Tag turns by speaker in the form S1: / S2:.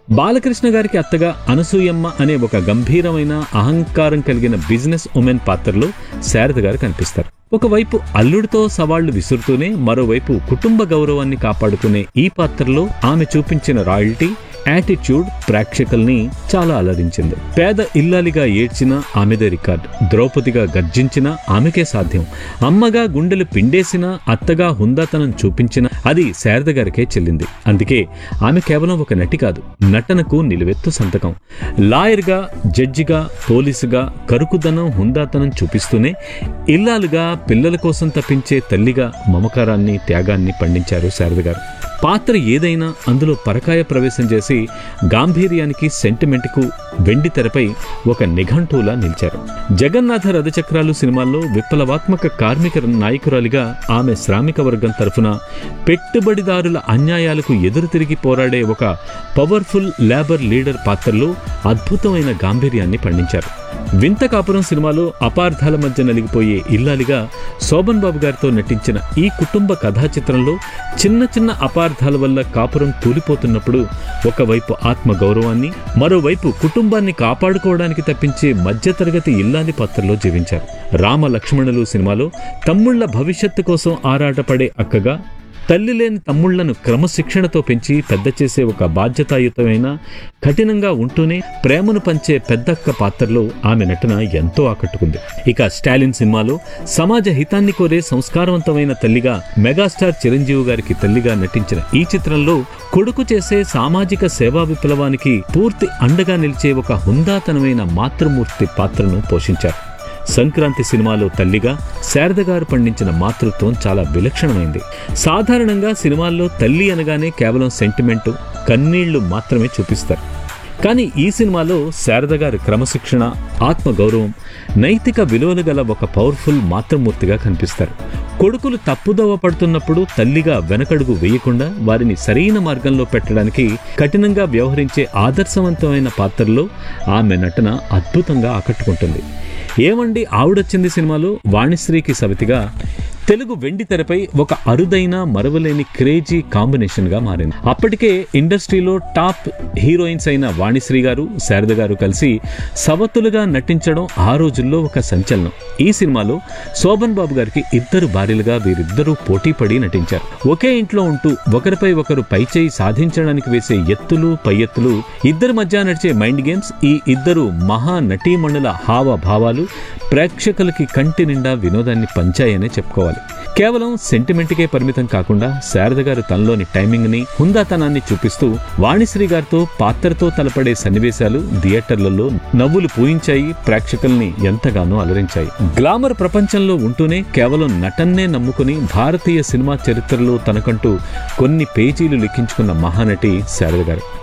S1: బాలకృష్ణ గారికి అత్తగా అనసూయమ్మ అనే ఒక గంభీరమైన అహంకారం కలిగిన బిజినెస్ ఉమెన్ పాత్రలో శారద గారు కనిపిస్తారు ఒకవైపు అల్లుడితో సవాళ్లు విసురుతూనే మరోవైపు కుటుంబ గౌరవాన్ని కాపాడుకునే ఈ పాత్రలో ఆమె చూపించిన రాయల్టీ యాటిట్యూడ్ ప్రేక్షకుల్ని చాలా అలరించింది పేద ఇల్లాలిగా ఏడ్చిన ఆమెదే రికార్డ్ ద్రౌపదిగా గర్జించిన ఆమెకే సాధ్యం అమ్మగా గుండెలు పిండేసిన అత్తగా హుందాతనం చూపించిన అది శారద గారికే చెల్లింది అందుకే ఆమె కేవలం ఒక నటి కాదు నటనకు నిలువెత్తు సంతకం లాయర్గా జడ్జిగా పోలీసుగా కరుకుదనం హుందాతనం చూపిస్తూనే ఇల్లాలుగా పిల్లల కోసం తప్పించే తల్లిగా మమకారాన్ని త్యాగాన్ని పండించారు శారద గారు పాత్ర ఏదైనా అందులో పరకాయ ప్రవేశం చేసి గాంభీర్యానికి సెంటిమెంట్కు వెండి తెరపై ఒక నిఘంటువులా నిలిచారు జగన్నాథ రథచక్రాలు సినిమాల్లో విప్లవాత్మక కార్మిక నాయకురాలిగా ఆమె శ్రామిక వర్గం తరఫున పెట్టుబడిదారుల అన్యాయాలకు ఎదురు తిరిగి పోరాడే ఒక పవర్ఫుల్ లేబర్ లీడర్ పాత్రలో అద్భుతమైన గాంభీర్యాన్ని పండించారు వింత కాపురం సినిమాలో అపార్థాల మధ్య నలిగిపోయే ఇల్లాలిగా శోభన్ బాబు గారితో నటించిన ఈ కుటుంబ కథా చిత్రంలో చిన్న చిన్న అపార్థాల వల్ల కాపురం కూలిపోతున్నప్పుడు ఒకవైపు ఆత్మ గౌరవాన్ని మరోవైపు కుటుంబాన్ని కాపాడుకోవడానికి తప్పించే మధ్యతరగతి ఇల్లాలి పాత్రలో జీవించారు రామ లక్ష్మణులు సినిమాలో తమ్ముళ్ల భవిష్యత్తు కోసం ఆరాటపడే అక్కగా తల్లి లేని తమ్ముళ్లను క్రమశిక్షణతో పెంచి పెద్ద చేసే ఒక బాధ్యతాయుతమైన కఠినంగా ఉంటూనే ప్రేమను పంచే పెద్దక్క పాత్రలో ఆమె నటన ఎంతో ఆకట్టుకుంది ఇక స్టాలిన్ సినిమాలో సమాజ హితాన్ని కోరే సంస్కారవంతమైన తల్లిగా మెగాస్టార్ చిరంజీవి గారికి తల్లిగా నటించిన ఈ చిత్రంలో కొడుకు చేసే సామాజిక సేవా విప్లవానికి పూర్తి అండగా నిలిచే ఒక హుందాతనమైన మాతృమూర్తి పాత్రను పోషించారు సంక్రాంతి సినిమాలో తల్లిగా శారద గారు పండించిన మాతృత్వం చాలా విలక్షణమైంది సాధారణంగా సినిమాల్లో తల్లి అనగానే కేవలం సెంటిమెంటు కన్నీళ్లు మాత్రమే చూపిస్తారు కానీ ఈ సినిమాలో శారద గారి క్రమశిక్షణ ఆత్మగౌరవం నైతిక విలువలు గల ఒక పవర్ఫుల్ మాతృమూర్తిగా కనిపిస్తారు కొడుకులు తప్పుదోవ పడుతున్నప్పుడు తల్లిగా వెనకడుగు వేయకుండా వారిని సరైన మార్గంలో పెట్టడానికి కఠినంగా వ్యవహరించే ఆదర్శవంతమైన పాత్రలో ఆమె నటన అద్భుతంగా ఆకట్టుకుంటుంది ఏమండి ఆవిడొచ్చింది సినిమాలో వాణిశ్రీకి సవితిగా తెలుగు వెండి తెరపై ఒక అరుదైన మరవలేని క్రేజీ కాంబినేషన్ గా మారింది అప్పటికే ఇండస్ట్రీలో టాప్ హీరోయిన్స్ అయిన వాణిశ్రీ గారు శారద గారు కలిసి సవతులుగా నటించడం ఆ రోజుల్లో ఒక సంచలనం ఈ సినిమాలో శోభన్ బాబు గారికి ఇద్దరు భార్యలుగా వీరిద్దరూ పోటీపడి నటించారు ఒకే ఇంట్లో ఉంటూ ఒకరిపై ఒకరు పైచేయి సాధించడానికి వేసే ఎత్తులు పై ఎత్తులు ఇద్దరి మధ్య నడిచే మైండ్ గేమ్స్ ఈ ఇద్దరు మహా నటీమణుల హావభావాలు ప్రేక్షకులకి కంటి నిండా వినోదాన్ని పంచాయనే చెప్పుకోవాలి కేవలం సెంటిమెంట్కే పరిమితం కాకుండా శారద గారు తనలోని టైమింగ్ ని హుందాతనాన్ని చూపిస్తూ వాణిశ్రీ గారితో పాత్రతో తలపడే సన్నివేశాలు థియేటర్లలో నవ్వులు పూయించాయి ప్రేక్షకుల్ని ఎంతగానో అలరించాయి గ్లామర్ ప్రపంచంలో ఉంటూనే కేవలం నటన్నే నమ్ముకుని భారతీయ సినిమా చరిత్రలో తనకంటూ కొన్ని పేజీలు లిఖించుకున్న మహానటి శారద గారు